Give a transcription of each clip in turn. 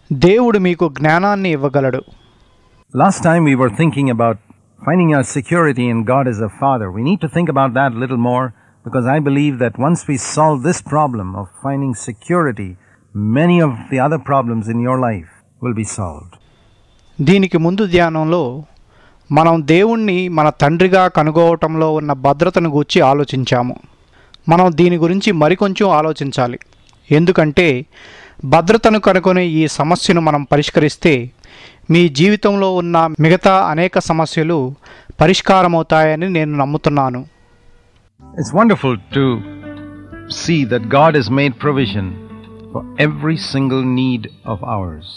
దేవుడు మీకు జ్ఞానాన్ని ఇవ్వగలడు Last time we were thinking about finding our security in God as a Father. We need to think about that a little more because I believe that once we solve this problem of finding security, many of the other problems in your life will be solved. దీనికి ముందు ధ్యానంలో మనం దేవుణ్ణి మన తండ్రిగా కనుగోవటంలో ఉన్న భద్రతను గూర్చి ఆలోచించాము మనం దీని గురించి మరికొంచెం ఆలోచించాలి ఎందుకంటే భద్రతను కనుగొనే ఈ సమస్యను మనం పరిష్కరిస్తే మీ జీవితంలో ఉన్న మిగతా అనేక సమస్యలు పరిష్కారమవుతాయని నేను నమ్ముతున్నాను It's wonderful to see that God has made provision for every single need of ours.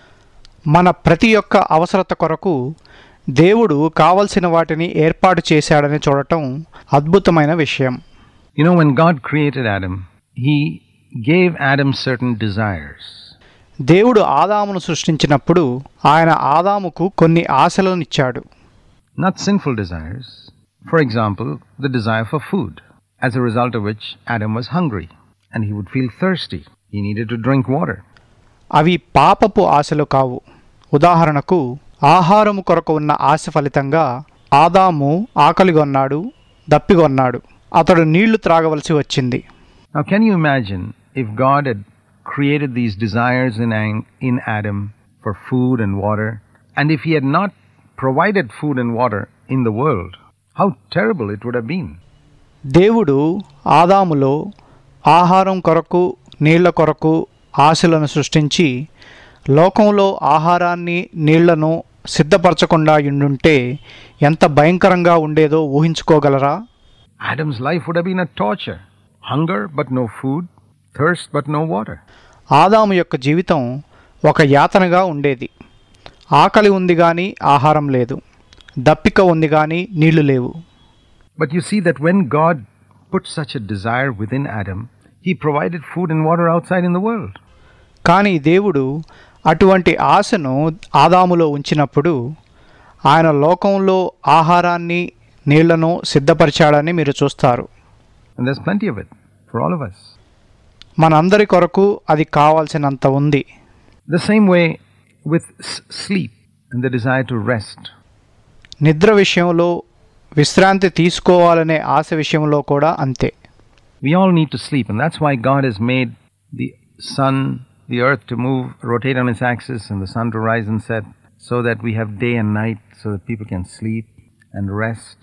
మన ప్రతి ఒక్క అవసరత కొరకు దేవుడు కావలసిన వాటిని ఏర్పాటు చేశాడని చూడటం అద్భుతమైన విషయం You know, when God created Adam, He gave Adam certain desires. దేవుడు ఆదామును సృష్టించినప్పుడు ఆయన ఆదాముకు కొన్ని ఆశలను ఇచ్చాడు not sinful desires. For example, the desire for food, as a result of which Adam was hungry and he would feel thirsty. He needed to drink water. అవి పాపపు ఆశలు కావు ఉదాహరణకు ఆహారము కొరకు ఉన్న ఆశ ఫలితంగా ఆదాము ఆకలిగొన్నాడు దప్పిగొన్నాడు అతడు నీళ్లు త్రాగవలసి వచ్చింది Now, can you imagine if God had created these desires in, Ang- in Adam for food and water, and if he had not provided food and water in the world, how terrible it would have been? దేవుడు ఆదాములో ఆహారం కొరకు నీళ్ల కొరకు ఆశలను సృష్టించి లోకంలో ఆహారాన్ని నీళ్లను సిద్ధపరచకుండా ఉండుంటే ఎంత భయంకరంగా ఉండేదో ఊహించుకోగలరా Adam's life would have been a torture hunger but no food, thirst but no water. ఆదాము యొక్క జీవితం ఒక యాతనగా ఉండేది ఆకలి ఉంది కానీ ఆహారం లేదు దప్పిక ఉంది కానీ నీళ్లు లేవు But you see that when God put such a desire within Adam, he provided food and water outside in the world. కానీ దేవుడు అటువంటి ఆశను ఆదాములో ఉంచినప్పుడు ఆయన లోకంలో ఆహారాన్ని నీళ్లను సిద్ధపరిచాడని మీరు చూస్తారు And there's plenty of it for all of us. మనందరి కొరకు అది కావాల్సినంత ఉంది The same way with s- sleep and the desire to rest. నిద్ర విషయంలో విశ్రాంతి తీసుకోవాలనే ఆశ విషయంలో కూడా అంతే We all need to sleep, and that's why God has made the sun, the earth to move, rotate on its axis, and the sun to rise and set, so that we have day and night, so that people can sleep and rest.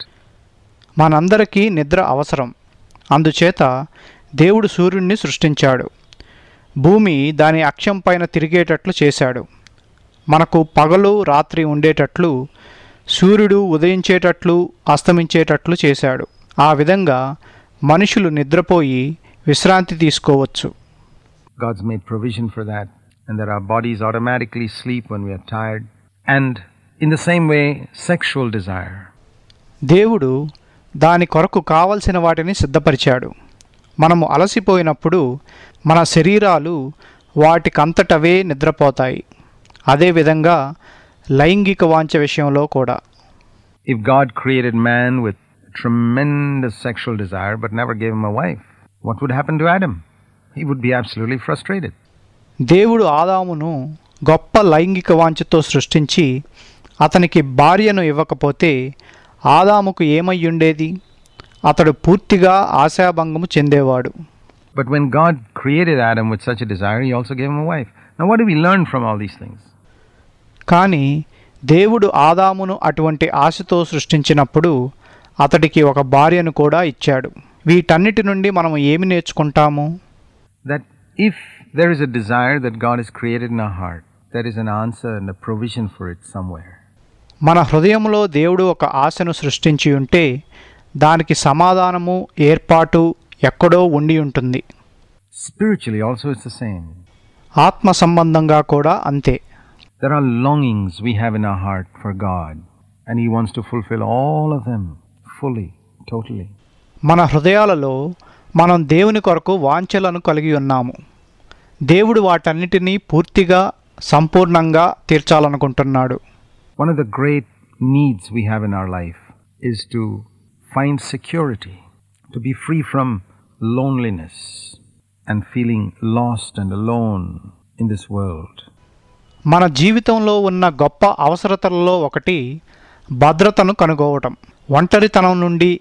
మనందరికీ నిద్ర అవసరం అందుచేత దేవుడు సూర్యుడిని సృష్టించాడు భూమి దాని అక్షం పైన తిరిగేటట్లు చేశాడు మనకు పగలు రాత్రి ఉండేటట్లు సూర్యుడు ఉదయించేటట్లు అస్తమించేటట్లు చేశాడు ఆ విధంగా మనుషులు నిద్రపోయి విశ్రాంతి తీసుకోవచ్చు God's made provision for that, and that our bodies automatically sleep when we are tired. And in the same way, sexual desire. దేవుడు దాని కొరకు కావలసిన వాటిని సిద్ధపరిచాడు మనము అలసిపోయినప్పుడు మన శరీరాలు వాటికంతటవే నిద్రపోతాయి అదేవిధంగా లైంగిక వాంఛ విషయంలో కూడా If God created man with tremendous sexual desire but never gave him a wife, what would happen to Adam? He would be absolutely frustrated. దేవుడు ఆదామును గొప్ప లైంగిక వాంఛతో సృష్టించి అతనికి భార్యను ఇవ్వకపోతే ఆదాముకు ఏమయ్యుండేది అతడు పూర్తిగా ఆశాభంగము చెందేవాడు But when God created Adam with such a desire, he also gave him a wife. Now, what do we learn from all these things? కానీ దేవుడు ఆదామును అటువంటి ఆశతో సృష్టించినప్పుడు అతడికి ఒక భార్యను కూడా ఇచ్చాడు వీటన్నిటి నుండి మనం ఏమి నేర్చుకుంటాము That if there is a desire that God has created in our heart, there is an answer and a provision for it somewhere. మన హృదయంలో దేవుడు ఒక ఆశను సృష్టించి ఉంటే దానికి సమాధానము ఏర్పాటు ఎక్కడో ఉండి ఉంటుంది Spiritually, also, it's the same. ఆత్మ సంబంధంగా కూడా అంతే There are longings we have in our heart for God, and He wants to fulfill all of them fully, totally. మన hృదయాలలో మనం దేవుని కొరకు వాంఛలను కలిగి ఉన్నాము దేవుడు వాటన్నిటినీ పూర్తిగా సంపూర్ణంగా తీర్చాలనుకుంటున్నాడు One of the great needs we have in our life is to find security, to be free from loneliness and feeling lost and alone in this world. మన జీవితంలో ఉన్న గొప్ప అవసరతలలో ఒకటి భద్రతను కనుగోవటం ఒంటరితనం నుండి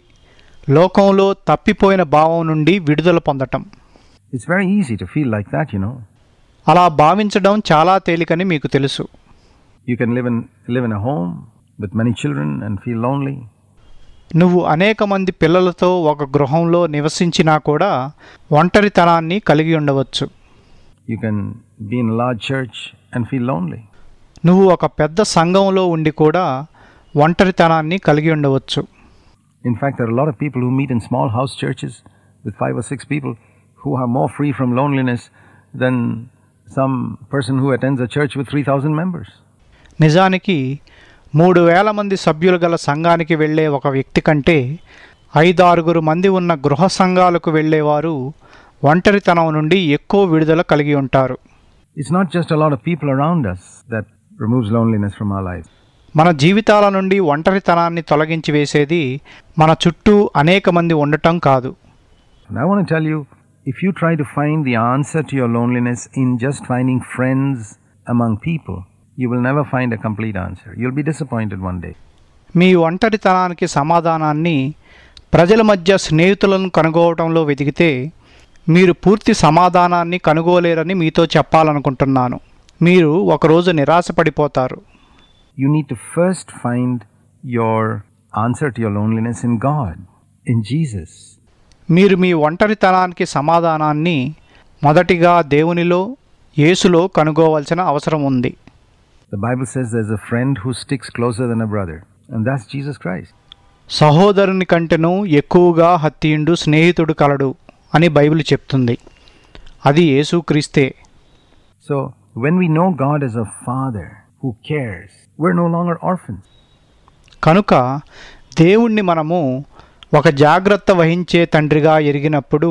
లోకంలో తప్పిపోయిన భావం నుండి విడుదల పొందటం It's very easy to feel like that, you know. అలా భావించడం చాలా తేలికని మీకు తెలుసు You can live in live in a home with many children and feel lonely. నువ్వు అనేక మంది పిల్లలతో ఒక గృహంలో నివసించినా కూడా ఒంటరితనాన్ని కలిగి ఉండవచ్చు You can be in a large church and feel lonely. నువ్వు ఒక పెద్ద సంఘంలో ఉండి కూడా ఒంటరితనాన్ని కలిగి ఉండవచ్చు In fact, there are a lot of people who meet in small house churches with five or six people who are more free from loneliness than some person who attends a church with 3,000 members. నిజానికి మూడు వేల మంది సభ్యులు గల సంఘానికి వెళ్ళే ఒక వ్యక్తి కంటే ఐదారుగురు మంది ఉన్న గృహ సంఘాలకు వెళ్ళేవారు ఒంటరితనం నుండి ఎక్కువ విడుదల కలిగి ఉంటారు It's not just a lot of people around us that removes loneliness from our lives. మన జీవితాల నుండి ఒంటరితనాన్ని తొలగించి వేసేది మన చుట్టూ అనేక మంది ఉండటం కాదు And I want to tell you if you try to find the answer to your loneliness in just finding friends among people, you will never find a complete answer. You'll be disappointed one day. మీ ఒంటరితనానికి సమాధానాన్ని ప్రజల మధ్య స్నేహితులను కనుగోవటంలో వెతికితే మీరు పూర్తి సమాధానాన్ని కనుగోలేరని మీతో చెప్పాలనుకుంటున్నాను మీరు ఒకరోజు నిరాశపడిపోతారు You need to first find your answer to your loneliness in God, in Jesus. మీరు మీ ఒంటరితనానికి సమాధానాన్ని మొదటిగా దేవునిలో యేసులో కనుగోవలసిన అవసరం ఉంది The Bible says there's a friend who sticks closer than a brother, and that's Jesus Christ. సహోదరుని కంటెను ఎక్కువగా హత్తిండు స్నేహితుడు కలడు అని బైబిల్ చెప్తుంది అది యేసుక్రీస్తే So, when we know God as a father who cares, we're no longer orphans. కనుక దేవుణ్ణి మనము ఒక జాగ్రత్త వహించే తండ్రిగా ఎరిగినప్పుడు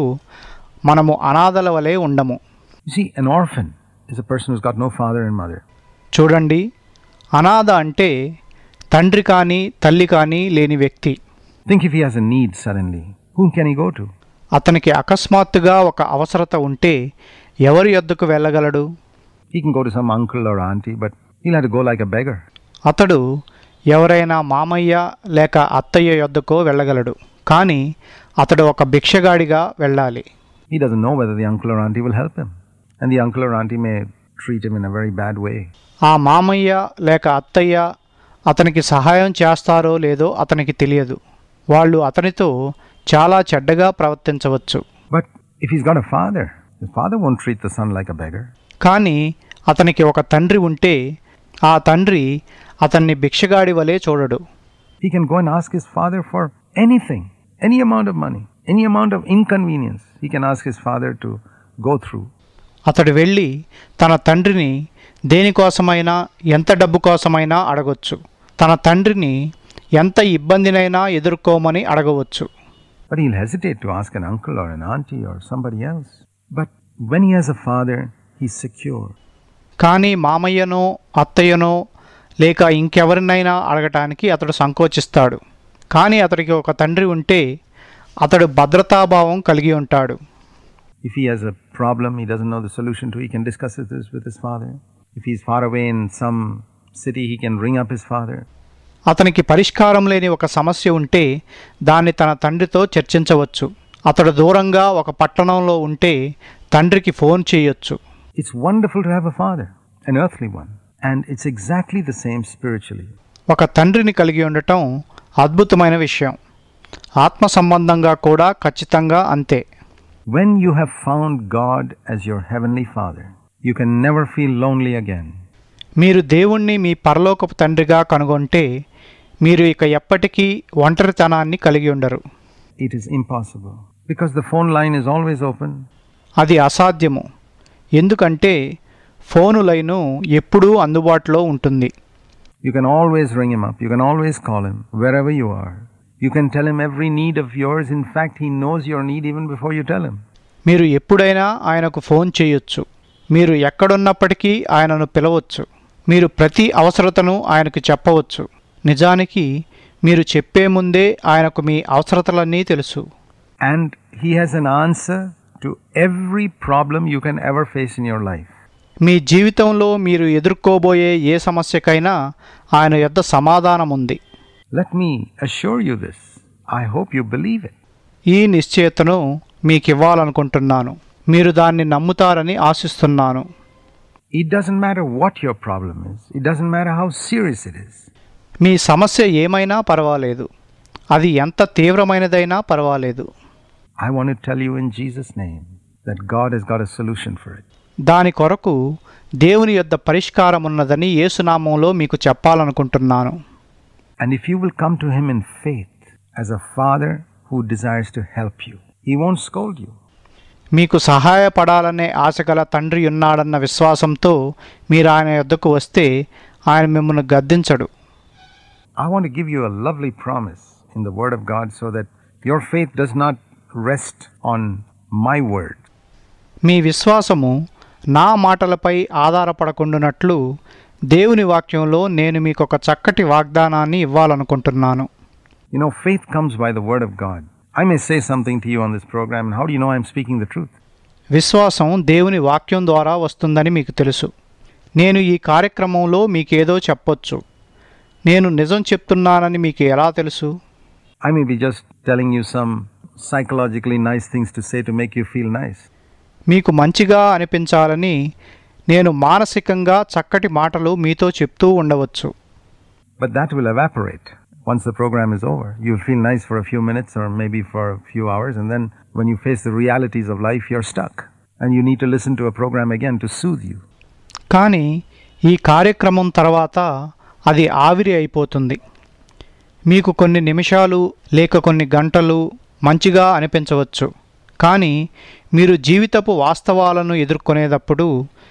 మనము అనాథల వలె ఉండము You see, an orphan is a person who's got no father and mother. చూడండి అనాథ అంటే తండ్రి కానీ తల్లి కానీ లేని వ్యక్తి Think if he has a need suddenly, whom can he go to? అతనికి అకస్మాత్తుగా ఒక అవసరత ఉంటే ఎవరి యొద్దకు వెళ్ళగలడు He can go to some uncle or auntie, but he'll have to go like a beggar. అతడు ఎవరైనా మామయ్య లేక అత్తయ్య యొద్దకో వెళ్ళగలడు కానీ అతడు ఒక భిక్షగాడిగా వెళ్ళాలి He doesn't know whether the uncle or auntie will help him. And the uncle or auntie may treat him in a very bad way. ఆ మామయ్య లేక అత్తయ్య అతనికి సహాయం చేస్తారో లేదో అతనికి తెలియదు వాళ్ళు అతనితో చాలా చెడ్డగా ప్రవర్తించవచ్చు But if he's got a father, the father won't treat the son like a beggar. కానీ అతనికి ఒక తండ్రి ఉంటే ఆ తండ్రి అతన్ని భిక్షగాడి వలె చూడడు He can go and ask his father for anything, any amount of money, any amount of inconvenience. He can ask his father to go through. అతడు వెళ్ళి తన తండ్రిని దేనికోసమైనా ఎంత డబ్బు కోసమైనా అడగొచ్చు తన తండ్రిని ఎంత ఇబ్బందినైనా ఎదుర్కోమని అడగవచ్చు But he'll hesitate to ask an uncle or an auntie or somebody else. But when he has a father, he's secure. కానీ మామయ్యనో అత్తయ్యనో లేక ఇంకెవరినైనా అడగటానికి అతడు సంకోచిస్తాడు కానీ అతడికి ఒక తండ్రి ఉంటే అతడు భద్రతాభావం కలిగి ఉంటాడు If he has a problem he doesn't know the solution to, he can discuss this with his father. If he's far away in some city, he can ring up his father. అతనికి పరిష్కారం లేని ఒక సమస్య ఉంటే దాన్ని తన తండ్రితో చర్చించవచ్చు అతడు దూరంగా ఒక పట్టణంలో ఉంటే తండ్రికి ఫోన్ చేయొచ్చు It's wonderful to have a father, an earthly one. And it's exactly the same spiritually. ఒక తండ్రిని కలిగి ఉండటం అద్భుతమైన విషయం ఆత్మ సంబంధంగా కూడా ఖచ్చితంగా అంతే When you have found God as your heavenly father, you can never feel lonely again. మీరు దేవుణ్ణి మీ పరలోకపు తండ్రిగా కనుగొంటే మీరు ఇక ఎప్పటికీ ఒంటరితనాన్ని కలిగి ఉండరు It is impossible because the phone line is always open. అది అసాధ్యము ఎందుకంటే ఫోను లైను ఎప్పుడూ అందుబాటులో ఉంటుంది You can always ring him up. You can always call him wherever you are. You can tell him every need of yours. In fact, he knows your need even before you tell him. మీరు ఎప్పుడైనా ఆయనకు phone చేయొచ్చు మీరు ఎక్కడున్నప్పటికీ ఆయనను పిలవచ్చు మీరు ప్రతి అవసరతను ఆయనకు చెప్పవచ్చు నిజానికి మీరు చెప్పే ముందే ఆయనకు మీ అవసరతలన్నీ తెలుసు And he has an answer to every problem you can ever face in your life. మీ జీవితంలో మీరు ఎదుర్కోబోయే ఏ సమస్యకైనా ఆయన యొద్ద సమాధానం ఉంది Let me assure you this. I hope you believe it. ఈ నిశ్చయతను మీకు ఇవ్వాలనుకుంటున్నాను మీరు దాన్ని నమ్ముతారని ఆశిస్తున్నాను It doesn't matter what your problem is, it doesn't matter how serious it is. మీ సమస్య ఏమైనా పర్వాలేదు అది ఎంత తీవ్రమైనదైనా పర్వాలేదు I want to tell you in Jesus' name that God has got a solution for it. దాని కొరకు దేవుని యొద్ద పరిష్కారం ఉన్నదని యేసునామంలో మీకు చెప్పాలనుకుంటున్నాను And if you will come to Him in faith as a father who desires to help you, He won't scold you. మీకు సహాయపడాలనే ఆశగల తండ్రి ఉన్నాడన్న విశ్వాసంతో మీరు ఆయన యొద్దకు వస్తే ఆయన మిమ్మల్ని గద్దించడు I want to give you a lovely promise in the Word of God so that your faith does not rest on my word. మీ విశ్వాసము నా మాటలపై ఆధారపడకుండానట్లు దేవుని వాక్యంలో నేను మీకు ఒక చక్కటి వాగ్దానాన్ని ఇవ్వాలనుకుంటున్నాను You know, faith comes by the Word of God. I may say something to you on this program, and how do you know I'm speaking the truth? విశ్వాసం దేవుని వాక్యం ద్వారా వస్తుందని మీకు తెలుసు నేను ఈ కార్యక్రమంలో మీకేదో చెప్పొచ్చు నేను నిజం చెప్తున్నానని మీకు ఎలా తెలుసు I may be just telling you some psychologically nice things to say to make you feel nice. మీకు మంచిగా అనిపించాలని నేను మానసికంగా చక్కటి మాటలు మీతో చెప్తూ ఉండవచ్చు But that will evaporate once the program is over. You'll feel nice for a few minutes or maybe for a few hours, and then when you face the realities of life, you're stuck. And you need to listen to a program again to soothe you. కానీ ఈ కార్యక్రమం తర్వాత అది ఆవిరి అయిపోతుంది మీకు కొన్ని నిమిషాలు లేక కొన్ని గంటలు మంచిగా అనిపించవచ్చు కానీ మీరు జీవితపు వాస్తవాలను ఎదుర్కొనేటప్పుడు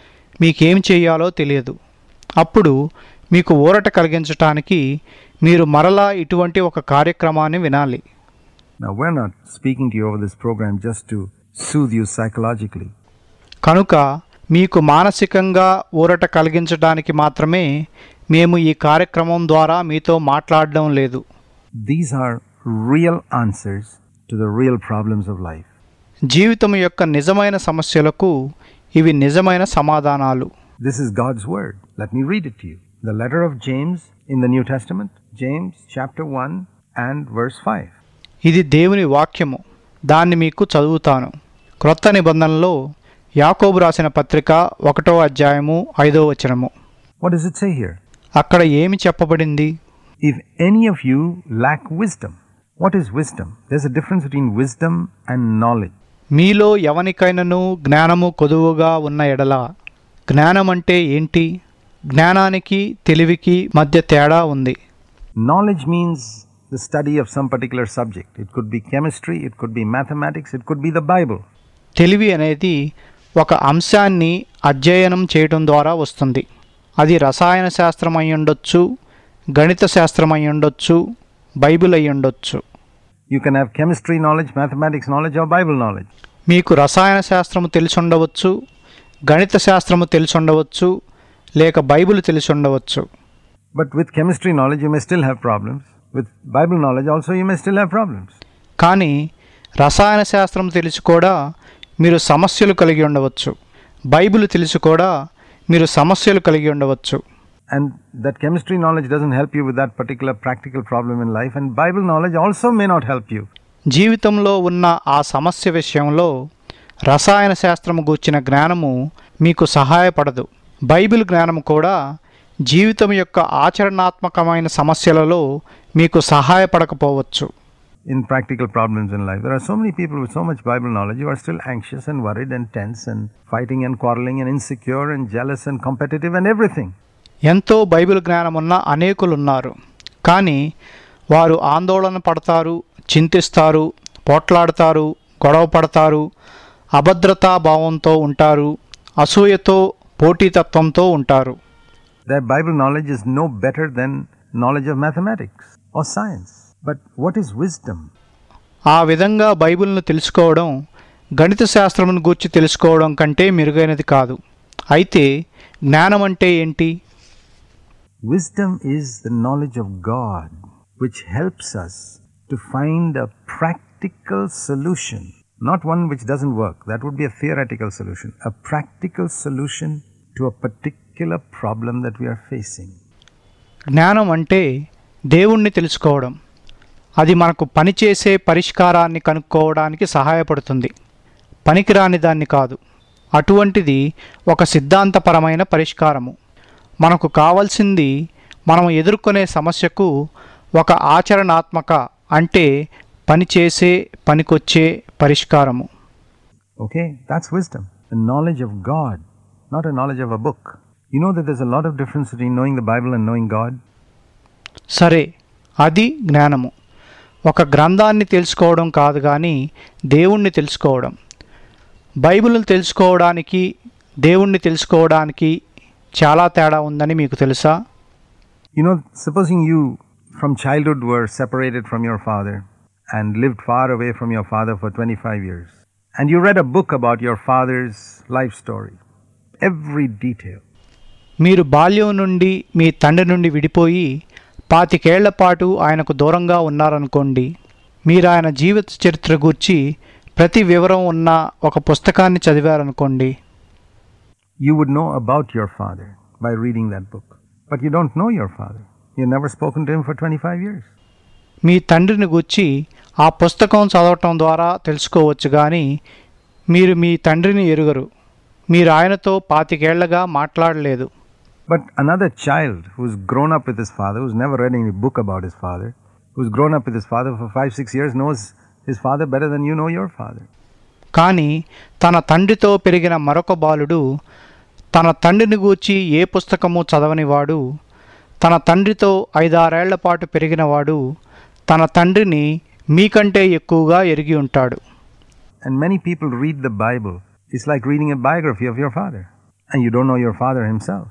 మీకేం చేయాలో తెలియదు అప్పుడు మీకు ఊరట కలిగించటానికి మీరు మరలా ఇటువంటి ఒక కార్యక్రమాన్ని వినాలి Now, we're not speaking to you over this program just to soothe you psychologically. కనుక మీకు మానసికంగా ఊరట కలిగించడానికి మాత్రమే మేము ఈ కార్యక్రమం ద్వారా మీతో మాట్లాడడం లేదు These are real answers to the real problems of life. జీవితం యొక్క నిజమైన సమస్యలకు ఇవి నిజమైన సమాధానాలు This is God's Word. Let me read it to you. The letter of James in the New Testament, James chapter 1 and verse 5. ఇది దేవుని వాక్యము దాన్ని మీకు చదువుతాను క్రొత్త నిబంధనలో యాకోబు రాసిన పత్రిక ఒకటో అధ్యాయము ఐదో వచనము What does it say here? అక్కడ ఏమి చెప్పబడింది If any of you lack wisdom, what is wisdom? There's a difference between wisdom and knowledge. మీలో ఎవనికైనను జ్ఞానము కొదువుగా ఉన్న ఎడల జ్ఞానం అంటే ఏంటి జ్ఞానానికి తెలివికి మధ్య తేడా ఉంది Knowledge means the study of some particular subject. It could be chemistry, it could be mathematics, it could be the Bible. తెలివి అనేది ఒక అంశాన్ని అధ్యయనం చేయడం ద్వారా వస్తుంది అది రసాయన శాస్త్రం అయి ఉండొచ్చు గణిత శాస్త్రం అయి ఉండొచ్చు బైబిల్ అయి ఉండొచ్చు You can have chemistry knowledge, mathematics knowledge, or Bible knowledge. మీకు రసాయన శాస్త్రము తెలిసి ఉండవచ్చు గణిత శాస్త్రము తెలిసి ఉండవచ్చు లేక బైబిల్ తెలిసి ఉండవచ్చు But with chemistry knowledge, you may still have problems. With Bible knowledge, also, you may still have problems. కానీ రసాయన శాస్త్రం తెలిసి కూడా మీరు సమస్యలు కలిగి ఉండవచ్చు బైబిల్ తెలిసి కూడా మీరు సమస్యలు కలిగి ఉండవచ్చు And that chemistry knowledge doesn't help you with that particular practical problem in life, and Bible knowledge also may not help you. జీవితంలో ఉన్న ఆ సమస్య విషయంలో రసాయన శాస్త్రము గూర్చిన జ్ఞానము మీకు సహాయపడదు బైబిల్ జ్ఞానము కూడా జీవితం యొక్క ఆచరణాత్మకమైన సమస్యలలో మీకు సహాయపడకపోవచ్చు In practical problems in life, there are so many people with so much Bible knowledge who are still anxious and worried and tense and fighting and quarreling and insecure and jealous and competitive and everything. ఎంతో Bible జ్ఞానమున్న అనేకులున్నారు కానీ వారు ఆందోళన పడతారు చింతిస్తారు పోట్లాడతారు గొడవ పడతారు అభద్రతా భావంతో ఉంటారు అసూయతో పోటీతత్వంతో ఉంటారు Their Bible knowledge is no better than knowledge of mathematics or science. But what is wisdom? ఆ విధంగా బైబిల్ను తెలుసుకోవడం గణిత శాస్త్రమును గూర్చి తెలుసుకోవడం కంటే మెరుగైనది కాదు అయితే జ్ఞానం అంటే ఏంటి Wisdom is the knowledge of God which helps us to find a practical solution, not one which doesn't work. That would be a theoretical solution. A practical solution to a particular problem that we are facing. జ్ఞానం అంటే దేవుణ్ణి తెలుసుకోవడం అది మనకు పనిచేసే పరిష్కారాన్ని కనుక్కోవడానికి సహాయపడుతుంది పనికిరాని దాన్ని కాదు అటువంటిది ఒక సిద్ధాంతపరమైన పరిష్కారము మనకు కావాల్సింది మనం ఎదుర్కొనే సమస్యకు ఒక ఆచరణాత్మక అంటే పనిచేసే పనికొచ్చే పరిష్కారము Okay, that's wisdom. The knowledge of God, not a knowledge of a book. You know that there's a lot of difference between knowing the Bible and knowing God? సరే అది జ్ఞానము ఒక గ్రంథాన్ని తెలుసుకోవడం కాదు కానీ దేవుణ్ణి తెలుసుకోవడం బైబిల్ని తెలుసుకోవడానికి దేవుణ్ణి తెలుసుకోవడానికి చాలా తేడా ఉందని మీకు తెలుసా You know, supposing you from childhood were separated from your father and lived far away from your father for 25 years, and you read a book about your father's life story, every detail. మీరు బాల్యం నుండి మీ తండ్రి నుండి విడిపోయి పాతికేళ్ల పాటు ఆయనకు దూరంగా ఉన్నారనుకోండి మీరు ఆయన జీవిత చరిత్ర గూర్చి ప్రతి వివరం ఉన్న ఒక పుస్తకాన్ని చదివారనుకోండి You would know about your father by reading that book. But you don't know your father. You've never spoken to him for 25 years. మీ తండ్రిని గూర్చి ఆ పుస్తకం చదవటం ద్వారా తెలుసుకోవచ్చు కానీ మీరు మీ తండ్రిని ఎరుగరు మీరు ఆయనతో పాతికేళ్లగా మాట్లాడలేదు But another child who's grown up with his father, who's never read any book about his father, who's grown up with his father for five, six years, knows his father better than you know your father. కానీ తన తండ్రితో పెరిగిన మరొక బాలుడు తన తండ్రిని గూర్చి ఏ పుస్తకము చదవనివాడు తన తండ్రితో ఐదారేళ్ల పాటు పెరిగినవాడు తన తండ్రిని మీకంటే ఎక్కువగా ఎరిగి ఉంటాడు And many people read the Bible. It's like reading a biography of your father. And you don't know your father himself.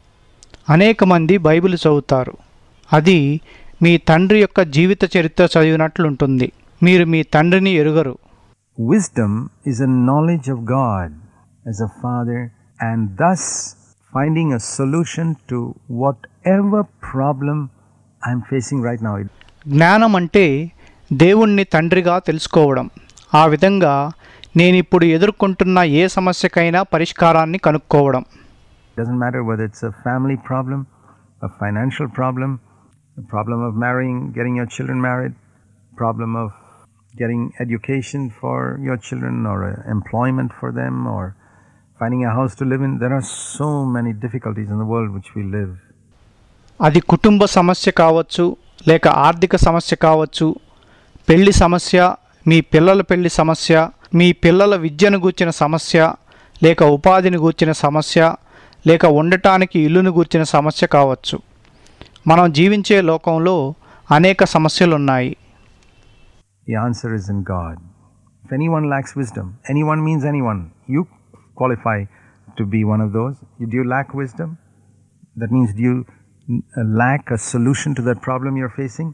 అనేక మంది బైబిల్ చదువుతారు అది మీ తండ్రి యొక్క జీవిత చరిత్ర చదివినట్లుంటుంది మీరు మీ తండ్రిని ఎరుగరు Wisdom is a knowledge of God as a father and thus finding a solution to whatever problem I'm facing right now. జ్ఞానం అంటే దేవుణ్ణి తండ్రిగా తెలుసుకోవడం ఆ విధంగా నేనిప్పుడు ఎదుర్కొంటున్న ఏ సమస్యకైనా పరిష్కారాన్ని కనుక్కోవడం It doesn't matter whether it's a family problem, a financial problem, a problem of marrying, getting your children married, problem of getting education for your children or uh, employment for them or finding a house to live in. There are so many difficulties in the world which we live. అది కుటుంబ సమస్య కావచ్చు లేక ఆర్థిక సమస్య కావచ్చు పెళ్లి సమస్య మీ పిల్లల పెళ్లి సమస్య మీ పిల్లల విద్యను గూర్చిన సమస్య లేక ఉపాధిని గూర్చిన సమస్య లేక ఉండటానికి ఇల్లును గూర్చిన సమస్య కావచ్చు మనం జీవించే లోకంలో అనేక సమస్యలు ఉన్నాయి The answer is in God. If anyone lacks wisdom, anyone means anyone. You qualify to be one of those. Do you lack wisdom? That means do you uh, lack a solution to that problem you're facing?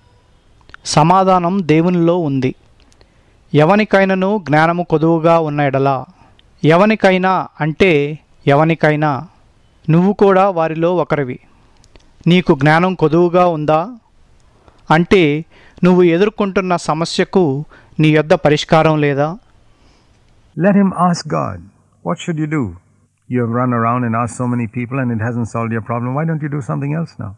సమాధానం దేవునిలో ఉంది ఎవనికైనను జ్ఞానము కొదువుగా ఉన్న ఎడలా ఎవనికైనా అంటే ఎవనికైనా నువ్వు కూడా వారిలో ఒకరివి నీకు జ్ఞానం కొదువుగా ఉందా అంటే నువ్వు ఎదుర్కొంటున్న సమస్యకు నీ యొద్ద పరిష్కారం లేదా Let him ask God, what should you do? You have run around and asked so many people and it hasn't solved your problem. Why don't you do something else now?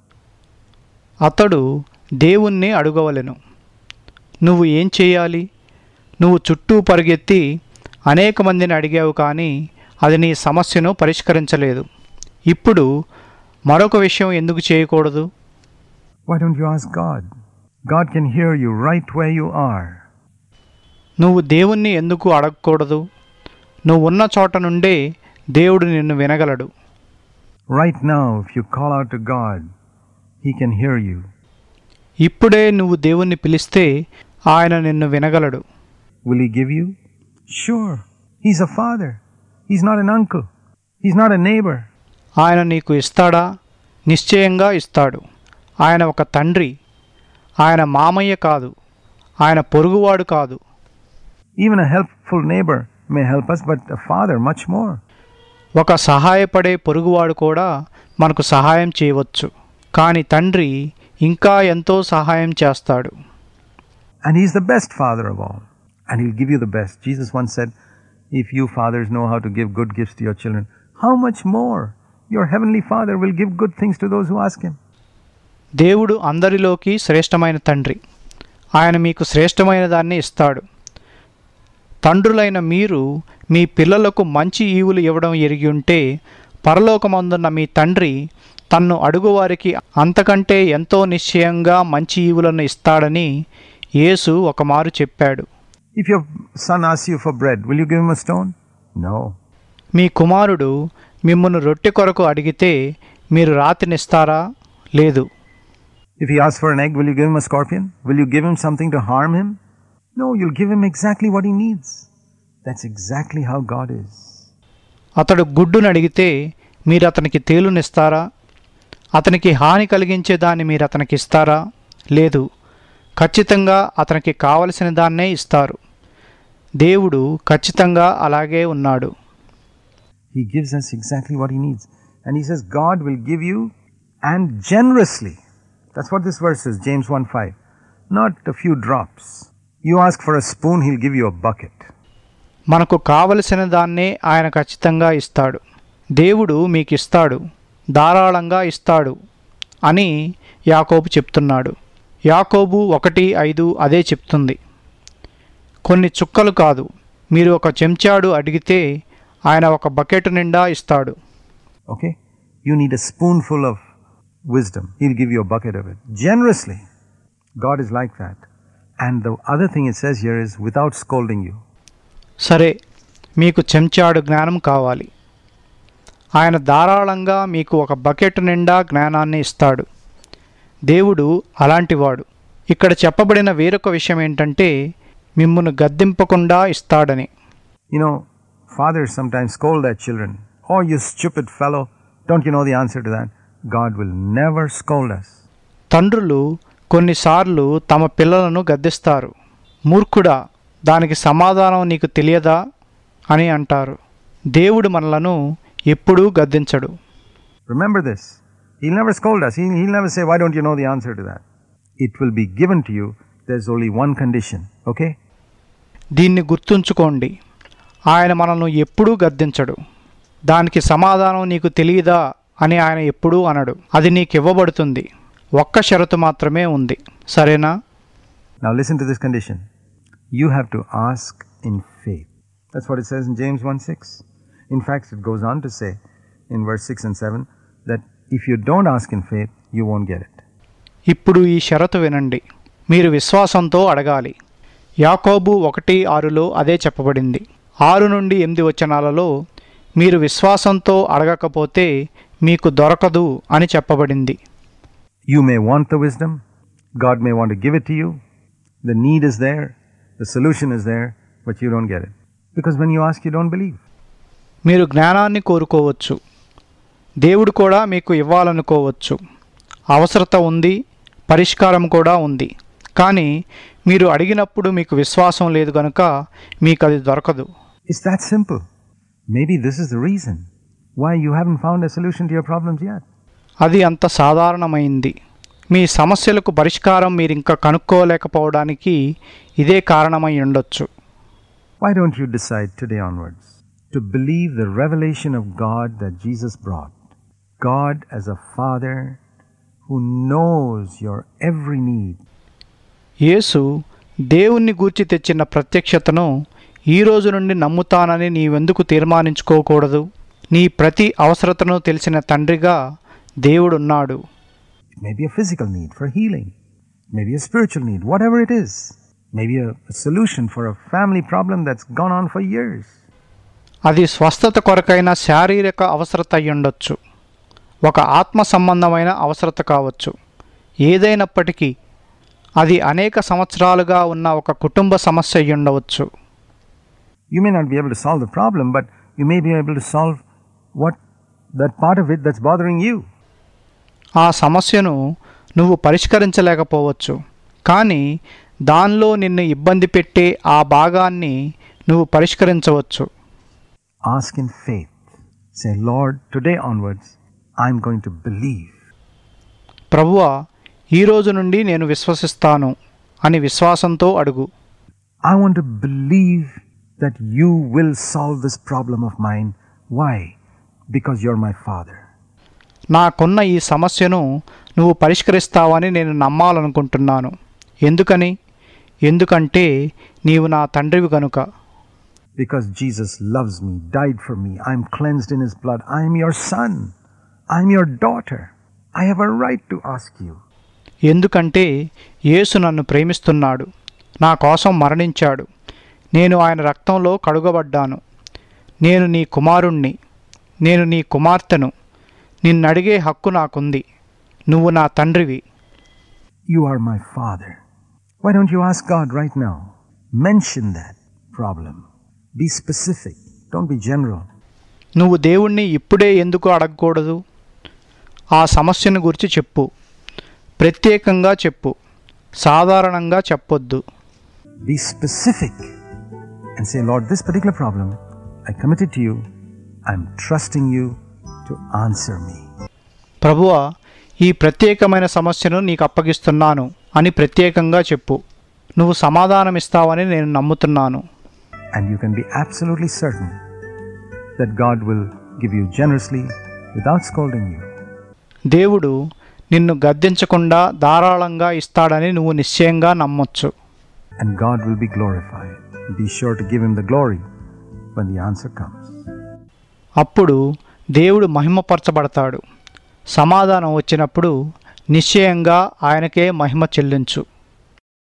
అతడు దేవుణ్ణి అడుగవలెను నువ్వు ఏం చేయాలి నువ్వు చుట్టూ పరిగెత్తి అనేక మందిని అడిగావు కానీ అది నీ సమస్యను పరిష్కరించలేదు ఇప్పుడు మరొక విషయం ఎందుకు చేయకూడదు Why don't you ask God? God can hear you right where you are. నువ్వు దేవుణ్ణి ఎందుకు అడగకూడదు నువ్వు ఉన్న చోట నుండే దేవుడు నిన్ను వినగలడు Right now, if you call out to God, He can hear you. ఇప్పుడే నువ్వు దేవుణ్ణి పిలిస్తే ఆయన నిన్ను వినగలడు Will He give you? Sure. He's a father. He's not an uncle. He's not a neighbor. ఆయన నీకు ఇస్తాడా నిశ్చయంగా ఇస్తాడు ఆయన ఒక తండ్రి ఆయన మామయ్య కాదు ఆయన పొరుగువాడు కాదు Even a helpful neighbor may help us, but a father much more. ఒక సహాయపడే పొరుగువాడు కూడా మనకు సహాయం చేయవచ్చు కానీ తండ్రి ఇంకా ఎంతో సహాయం చేస్తాడు And He's the best father of all. And He'll give you the best. Jesus once said, If you fathers know how to give good gifts to your children, how much more your heavenly Father will give good things to those who ask Him? దేవుడు అందరిలోకి శ్రేష్టమైన తండ్రి ఆయన మీకు శ్రేష్టమైన దాన్ని ఇస్తాడు తండ్రులైన మీరు మీ పిల్లలకు మంచి ఈవులు ఇవ్వడం ఎరిగి ఉంటే పరలోకమందున్న మీ తండ్రి తన్ను అడుగువారికి అంతకంటే ఎంతో నిశ్చయంగా మంచి ఈవులను ఇస్తాడని యేసు ఒకమారు చెప్పాడు If your son asks you for bread, will you give him a stone? No. మీ కుమారుడు మిమ్మల్ని రొట్టె కొరకు అడిగితే మీరు రాతినిస్తారా లేదు If he asks for an egg, will you give him a scorpion? Will you give him something to harm him? No, you'll give him exactly what he needs. That's exactly how God is. అతడు గుడ్డును అడిగితే మీరు అతనికి తేలునిస్తారా అతనికి హాని కలిగించే దాన్ని మీరు అతనికి ఇస్తారా లేదు ఖచ్చితంగా అతనికి కావలసిన దాన్నే ఇస్తారు దేవుడు ఖచ్చితంగా అలాగే ఉన్నాడు He gives us exactly what he needs. And he says, God will give you and generously. That's what this verse says, James 1 5. Not a few drops. You ask for a spoon, he'll give you a bucket. మనకు కావలసిన దాన్నే ఆయన ఖచ్చితంగా ఇస్తాడు దేవుడు మీకు ఇస్తాడు ధారాళంగా ఇస్తాడు అని యాకోబు చెప్తున్నాడు యాకోబు ఒకటి ఐదు అదే చెప్తుంది కొన్ని చుక్కలు కాదు మీరు ఒక చెంచాడు అడిగితే ఆయన ఒక బకెట్ నిండా ఇస్తాడు Okay? You need a spoonful of wisdom. He'll give you a bucket of it. Generously. God is like that. And the other thing it says here is without scolding you. సరే మీకు చెంచాడు జ్ఞానం కావాలి ఆయన ధారాళంగా మీకు ఒక బకెట్ నిండా జ్ఞానాన్ని ఇస్తాడు దేవుడు అలాంటివాడు ఇక్కడ చెప్పబడిన వేరొక విషయం ఏంటంటే మిమ్మును గద్దింపకుండా ఇస్తాడని You know, fathers sometimes scold their children. Oh, you stupid fellow. Don't you know the answer to that? God will never scold us. తండ్రులు కొన్నిసార్లు తమ పిల్లలను గద్దిస్తారు మూర్ఖుడా దానికి సమాధానం నీకు తెలియదా అని అంటారు దేవుడు మనలను ఎప్పుడూ గద్దించడు Remember this. He'll never scold us. He'll, he'll never say, Why don't you know the answer to that? It will be given to you. There's only one condition. Okay? దీన్ని గుర్తుంచుకోండి ఆయన మనల్ని ఎప్పుడూ గద్దించడు దానికి సమాధానం నీకు తెలియదా అని ఆయన ఎప్పుడూ అనడు అది నీకు ఇవ్వబడుతుంది ఒక్క షరతు మాత్రమే ఉంది సరేనా Now listen to this condition. You have to ask in faith. That's what it says in James 1 6. In fact, it goes on to say in verse 6 and 7 that if you don't ask in faith, you won't get it. ఇప్పుడు ఈ షరతు వినండి మీరు విశ్వాసంతో అడగాలి యాకోబు ఒకటి ఆరులో అదే చెప్పబడింది ఆరు నుండి ఎనిమిది వచనాలలో మీరు విశ్వాసంతో అడగకపోతే మీకు దొరకదు అని చెప్పబడింది You may want the wisdom, God may want to give it to you. The need is there, the solution is there, but you don't get it. Because when you ask, you don't believe. మీరు జ్ఞానాన్ని కోరుకోవచ్చు దేవుడు కూడా మీకు ఇవ్వాలనుకోవచ్చు అవసరత ఉంది పరిష్కారం కూడా ఉంది కానీ మీరు అడిగినప్పుడు మీకు విశ్వాసం లేదు కనుక మీకు అది దొరకదు It's that simple. Maybe this is the reason why you haven't found a solution to your problems yet. అది అంత సాధారణమైంది మీ సమస్యలకు పరిష్కారం మీరు ఇంకా కనుక్కోలేకపోవడానికి ఇదే కారణమై ఉండొచ్చు Why don't you decide today onwards to believe the revelation of God that Jesus brought? God as a Father who knows your every need. యేసు దేవుణ్ణి గూర్చి తెచ్చిన ప్రత్యక్షతను ఈ రోజు నుండి నమ్ముతానని నీవెందుకు తీర్మానించుకోకూడదు నీ ప్రతి అవసరతను తెలిసిన తండ్రిగా దేవుడున్నాడు It may be a physical need for healing, maybe a spiritual need, whatever it is. Maybe a, a solution for a family problem that's gone on for years. అది స్వస్థత కొరకైన శారీరక అవసరత అయి ఉండొచ్చు ఒక ఆత్మ సంబంధమైన అవసరత కావచ్చు ఏదైనప్పటికీ అది అనేక సంవత్సరాలుగా ఉన్న ఒక కుటుంబ సమస్య అయి ఉండవచ్చు You may not be able to solve the problem, but you may be able to solve what that part of it that's bothering you. ఆ సమస్యను నువ్వు పరిష్కరించలేకపోవచ్చు కానీ దానిలో నిన్ను ఇబ్బంది పెట్టే ఆ భాగాన్ని నువ్వు పరిష్కరించవచ్చు Ask in faith. Say, Lord, today onwards, I'm going to believe. ప్రభువా ఈ రోజు నుండి నేను విశ్వసిస్తాను అని విశ్వాసంతో అడుగు I want to believe that you will solve this problem of mine. Why? because you're my father. నాకున్న ఈ సమస్యను నువ్వు పరిష్కరిస్తావని నేను నమ్మాలనుకుంటున్నాను ఎందుకని ఎందుకంటే నీవు నా తండ్రివి కనుక Because Jesus loves me, died for me, I'm cleansed in his blood, I am your son, I'm your daughter. I have a right to ask you. ఎందుకంటే యేసు నన్ను ప్రేమిస్తున్నాడు నా కోసం మరణించాడు నేను ఆయన రక్తంలో కడుగబడ్డాను నేను నీ కుమారుణ్ణి నేను నీ కుమార్తెను నిన్నడిగే హక్కు నాకుంది నువ్వు నా తండ్రివి You are my father. Why don't you ask God right now? Mention that problem. Be specific. Don't be general. నువ్వు దేవుణ్ణి ఇప్పుడే ఎందుకు అడగకూడదు ఆ సమస్యను గురించి చెప్పు ప్రత్యేకంగా చెప్పు సాధారణంగా చెప్పొద్దు Be specific and say, Lord, this particular problem, I commit it to you. I'm trusting you to answer me. ప్రభువా ఈ ప్రత్యేకమైన సమస్యను నీకు అప్పగిస్తున్నాను అని ప్రత్యేకంగా చెప్పు నువ్వు సమాధానమిస్తావని నేను నమ్ముతున్నాను And you can be absolutely certain that God will give you generously without scolding you. దేవుడు నిన్ను గద్దించకుండా ధారాళంగా ఇస్తాడని నువ్వు నిశ్చయంగా నమ్మొచ్చు And God will be glorified. Be sure to give Him the glory when the answer comes. అప్పుడు దేవుడు మహిమపరచబడతాడు సమాధానం వచ్చినప్పుడు నిశ్చయంగా ఆయనకే మహిమ చెల్లించు